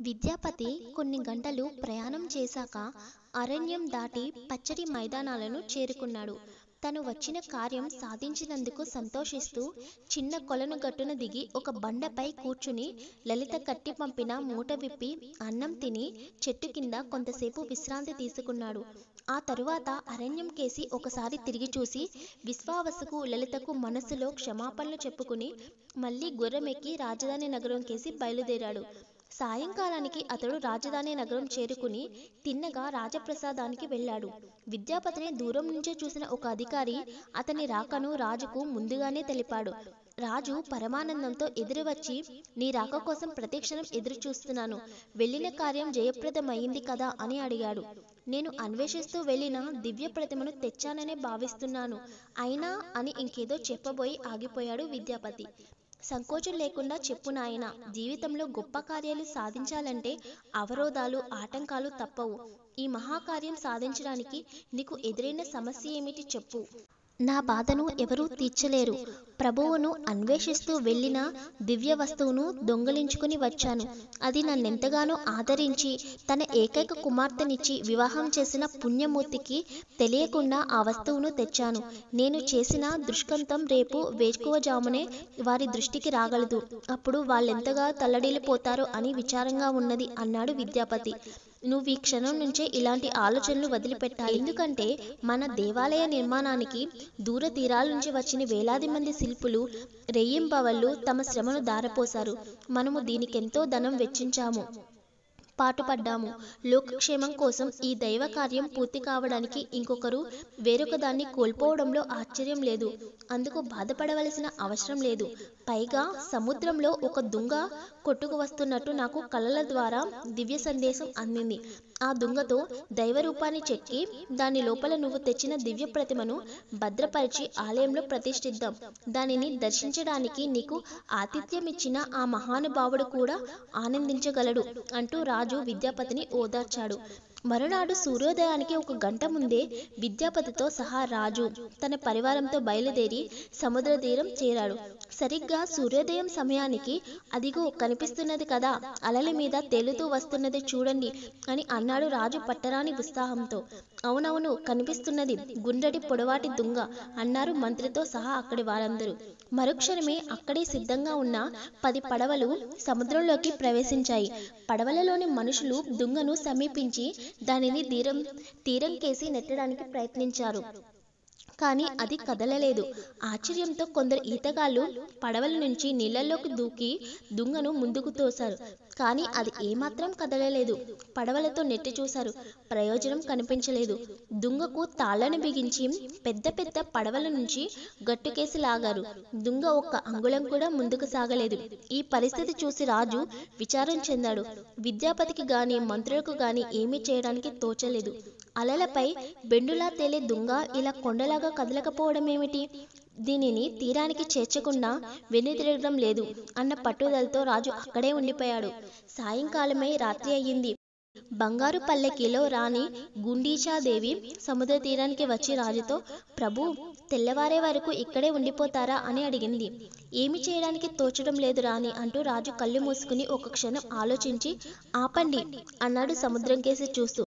విద్యాపతి కొన్ని గంటలు ప్రయాణం చేశాక అరణ్యం దాటి పచ్చటి మైదానాలను చేరుకున్నాడు తను వచ్చిన కార్యం సాధించినందుకు సంతోషిస్తూ చిన్న కొలను గట్టున దిగి ఒక బండపై కూర్చుని లలిత కట్టి పంపిన మూట విప్పి అన్నం తిని చెట్టు కింద కొంతసేపు విశ్రాంతి తీసుకున్నాడు ఆ తరువాత అరణ్యం కేసి ఒకసారి తిరిగి చూసి విశ్వావసుకు లలితకు మనసులో క్షమాపణలు చెప్పుకుని మళ్ళీ గుర్రమెక్కి రాజధాని నగరం కేసి బయలుదేరాడు సాయంకాలానికి అతడు రాజధాని నగరం చేరుకుని తిన్నగా రాజప్రసాదానికి వెళ్ళాడు విద్యాపతిని దూరం నుంచే చూసిన ఒక అధికారి అతని రాకను రాజుకు ముందుగానే తెలిపాడు రాజు పరమానందంతో ఎదురు వచ్చి నీ రాక కోసం ప్రతిక్షణం ఎదురు చూస్తున్నాను వెళ్ళిన కార్యం జయప్రదమైంది కదా అని అడిగాడు నేను అన్వేషిస్తూ వెళ్ళిన దివ్య ప్రతిమను తెచ్చాననే భావిస్తున్నాను అయినా అని ఇంకేదో చెప్పబోయి ఆగిపోయాడు విద్యాపతి సంకోచం లేకుండా చెప్పు నాయన జీవితంలో గొప్ప కార్యాలు సాధించాలంటే అవరోధాలు ఆటంకాలు తప్పవు ఈ మహాకార్యం సాధించడానికి నీకు ఎదురైన సమస్య ఏమిటి చెప్పు నా బాధను ఎవరూ తీర్చలేరు ప్రభువును అన్వేషిస్తూ వెళ్ళిన దివ్య వస్తువును దొంగలించుకుని వచ్చాను అది నన్నెంతగానో ఆదరించి తన ఏకైక కుమార్తెనిచ్చి వివాహం చేసిన పుణ్యమూర్తికి తెలియకుండా ఆ వస్తువును తెచ్చాను నేను చేసిన దుష్కంతం రేపు వేకువజామునే వారి దృష్టికి రాగలదు అప్పుడు వాళ్ళెంతగా తల్లడిల్లిపోతారో అని విచారంగా ఉన్నది అన్నాడు విద్యాపతి నువ్వు ఈ క్షణం నుంచే ఇలాంటి ఆలోచనలు వదిలిపెట్టాలి ఎందుకంటే మన దేవాలయ నిర్మాణానికి దూర తీరాల నుంచి వచ్చిన వేలాది మంది శిల్పులు రెయ్యింబవళ్ళు తమ శ్రమను దారపోశారు మనము దీనికెంతో ధనం వెచ్చించాము పాటుపడ్డాము లోకక్షేమం కోసం ఈ దైవ కార్యం పూర్తి కావడానికి ఇంకొకరు వేరొక దాన్ని కోల్పోవడంలో ఆశ్చర్యం లేదు అందుకు బాధపడవలసిన అవసరం లేదు పైగా సముద్రంలో ఒక దుంగ కొట్టుకు వస్తున్నట్టు నాకు కళల ద్వారా దివ్య సందేశం అందింది ఆ దుంగతో దైవ రూపాన్ని చెక్కి దాని లోపల నువ్వు తెచ్చిన దివ్య ప్రతిమను భద్రపరిచి ఆలయంలో ప్రతిష్ఠిద్దాం దానిని దర్శించడానికి నీకు ఆతిథ్యం ఇచ్చిన ఆ మహానుభావుడు కూడా ఆనందించగలడు అంటూ రాజు విద్యాపతిని ఓదార్చాడు మరునాడు సూర్యోదయానికి ఒక గంట ముందే విద్యాపతితో సహా రాజు తన పరివారంతో బయలుదేరి సముద్ర తీరం చేరాడు సరిగ్గా సూర్యోదయం సమయానికి అదిగో కనిపిస్తున్నది కదా అలల మీద తేలుతూ వస్తున్నది చూడండి అని అన్నాడు రాజు పట్టరాని ఉత్సాహంతో అవునవును కనిపిస్తున్నది గుండ్రటి పొడవాటి దుంగ అన్నారు మంత్రితో సహా అక్కడి వారందరూ మరుక్షణమే అక్కడే సిద్ధంగా ఉన్న పది పడవలు సముద్రంలోకి ప్రవేశించాయి పడవలలోని మనుషులు దుంగను సమీపించి దానిని తీరం తీరం కేసి నెట్టడానికి ప్రయత్నించారు కానీ అది కదలలేదు ఆశ్చర్యంతో కొందరు ఈతగాళ్ళు పడవల నుంచి నీళ్ళల్లోకి దూకి దుంగను ముందుకు తోశారు కానీ అది ఏమాత్రం కదలలేదు పడవలతో నెట్టి చూశారు ప్రయోజనం కనిపించలేదు దుంగకు తాళ్లను బిగించి పెద్ద పెద్ద పడవల నుంచి గట్టుకేసి లాగారు దుంగ ఒక్క అంగుళం కూడా ముందుకు సాగలేదు ఈ పరిస్థితి చూసి రాజు విచారం చెందాడు విద్యాపతికి గాని మంత్రులకు గాని ఏమీ చేయడానికి తోచలేదు అలలపై బెండులా తేలే దుంగ ఇలా కొండలాగా కదలకపోవడం ఏమిటి దీనిని తీరానికి చేర్చకుండా వెనుతిరగడం లేదు అన్న పట్టుదలతో రాజు అక్కడే ఉండిపోయాడు సాయంకాలమై రాత్రి అయ్యింది బంగారు పల్లెకిలో రాణి గుండీచాదేవి సముద్ర తీరానికి వచ్చి రాజుతో ప్రభు తెల్లవారే వరకు ఇక్కడే ఉండిపోతారా అని అడిగింది ఏమి చేయడానికి తోచడం లేదు రాణి అంటూ రాజు కళ్ళు మూసుకుని ఒక క్షణం ఆలోచించి ఆపండి అన్నాడు సముద్రం కేసి చూస్తూ